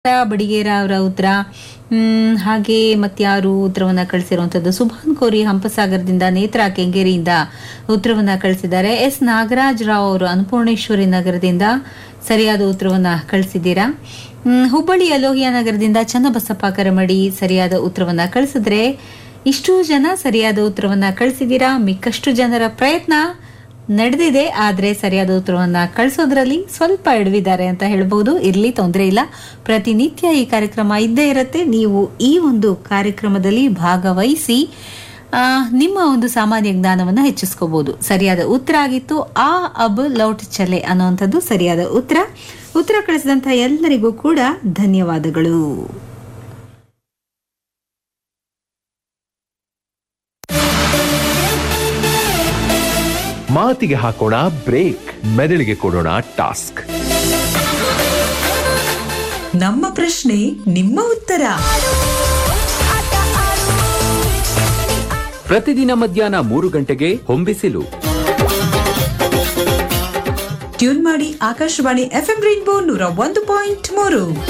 ಬಡಿಗೇರ ಅವರ ಉತ್ತರ ಹ್ಮ್, ಹಾಗೆ ಮತ್ಯಾರು ಉತ್ತರವನ್ನ ಕಳಿಸಿರುವಂತದ್ದು ಸುಭಾನ್ ಕೋರಿ ಹಂಪಸಾಗರದಿಂದ ನೇತ್ರಾ ಕೆಂಗೇರಿಯಿಂದ ಉತ್ತರವನ್ನ ಕಳಿಸಿದ್ದಾರೆ ಎಸ್ ನಾಗರಾಜ್ ರಾವ್ ಅವರು ಅನ್ನಪೂರ್ಣೇಶ್ವರಿ ನಗರದಿಂದ ಸರಿಯಾದ ಉತ್ತರವನ್ನ ಕಳಿಸಿದ್ದೀರಾ ಹ್ಮ್, ಹುಬ್ಬಳ್ಳಿಯ ಲೋಹಿಯಾ ನಗರದಿಂದ ಚನ್ನಬಸಪ್ಪ ಕರಮಡಿ ಸರಿಯಾದ ಉತ್ತರವನ್ನ ಕಳಿಸಿದ್ರೆ ಇಷ್ಟು ಜನ ಸರಿಯಾದ ಉತ್ತರವನ್ನ ಕಳಿಸಿದ್ದೀರಾ ಮಿಕ್ಕಷ್ಟು ಜನರ ಪ್ರಯತ್ನ ನಡೆದಿದೆ ಆದ್ರೆ ಸರಿಯಾದ ಉತ್ತರವನ್ನ ಕಳಿಸೋದ್ರಲ್ಲಿ ಸ್ವಲ್ಪ ಎಡವಿದ್ದಾರೆ ಅಂತ ಹೇಳ್ಬಹುದು ಇರ್ಲಿ ತೊಂದರೆ ಇಲ್ಲ ಪ್ರತಿನಿತ್ಯ ಈ ಕಾರ್ಯಕ್ರಮ ಇದ್ದೇ ಇರುತ್ತೆ ನೀವು ಈ ಒಂದು ಕಾರ್ಯಕ್ರಮದಲ್ಲಿ ಭಾಗವಹಿಸಿ ಆ, ನಿಮ್ಮ ಒಂದು ಸಾಮಾನ್ಯ ಜ್ಞಾನವನ್ನ ಹೆಚ್ಚಿಸ್ಕೋಬಹುದು ಸರಿಯಾದ ಉತ್ತರ ಆಗಿತ್ತು ಆ ಅಬ್ ಲೌಟ್ ಚಲೆ ಅನ್ನುವಂಥದ್ದು ಸರಿಯಾದ ಉತ್ತರ ಉತ್ತರ ಕಳಿಸಿದಂತ ಎಲ್ಲರಿಗೂ ಕೂಡ ಧನ್ಯವಾದಗಳು ಮಾತಿಗೆ ಹಾಕೋಣ ಬ್ರೇಕ್ ಮೆದುಳಿಗೆ ಕೊಡೋಣ ಟಾಸ್ಕ್ ನಮ್ಮ ಪ್ರಶ್ನೆ ನಿಮ್ಮ ಉತ್ತರ ಪ್ರತಿದಿನ ಮಧ್ಯಾಹ್ನ ಮೂರು ಗಂಟೆಗೆ ಹೊಂಬಿಸಿಲು ಟ್ಯೂನ್ ಮಾಡಿ ಆಕಾಶವಾಣಿ ಎಫ್ಎಂ ರೈನ್ಬೋ ನೂರ ಒಂದು ಪಾಯಿಂಟ್ ಮೂರು